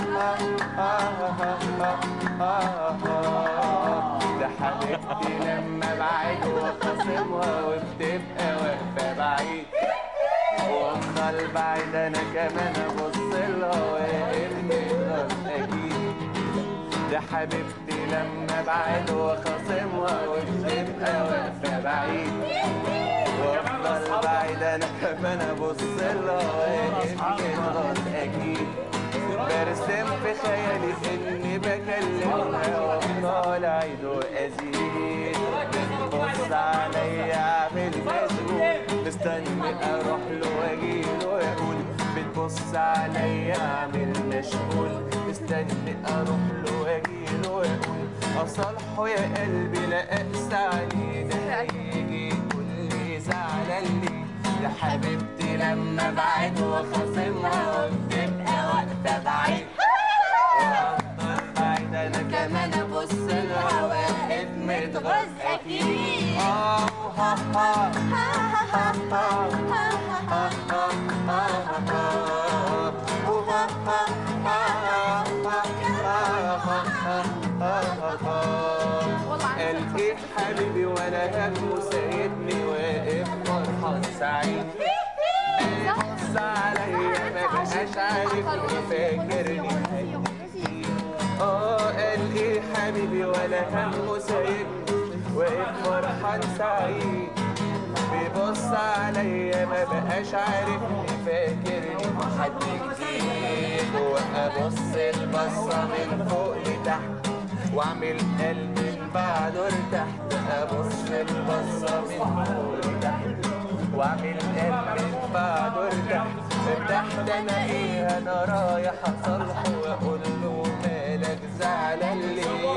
ده حبيبتي لما بعد وخصمها وبتبقى واقفة بعيد وافضل بعيد انا كمان ابص لها واقف متغاظ اكيد ده حبيبتي لما بعد وخصمها وبتبقى واقفة بعيد وافضل بعيد انا كمان ابص لها واقف متغاظ اكيد برسم في خيالي اني بكلمها وافضل اعيد وازيد بتبص عليا اعمل مشغول مستني اروح له واجيله واقول بتبص عليا اعمل مشغول مستني اروح له واجيله واقول اصالحه يا قلبي لا اقسى عليه ده هيجي يقول لي زعلان ليه يا حبيبتي لما بعد وخصمها وبتبقى واقفه بعيد وافضل بعيد انا كمان ابص لها واقف متغاظ اكيد اه ها ها ها ها ها ها قال ايه حبيبي وانا هم سايبني واقف فرحان سعيد بص عليا ما بقاش عارف فاكرني اه قال ايه حبيبي ولا هم سايبني واقف فرحان سعيد بيبص عليا ما بقاش عارفني فاكرني حد جديد وابص البصه من فوق لتحت واعمل قلب من بعده لتحت ابص البصه من فوق لتحت واعمل قلب من بعده لتحت ارتحت انا ايه انا رايح اصالحه واقول له مالك زعلان ليه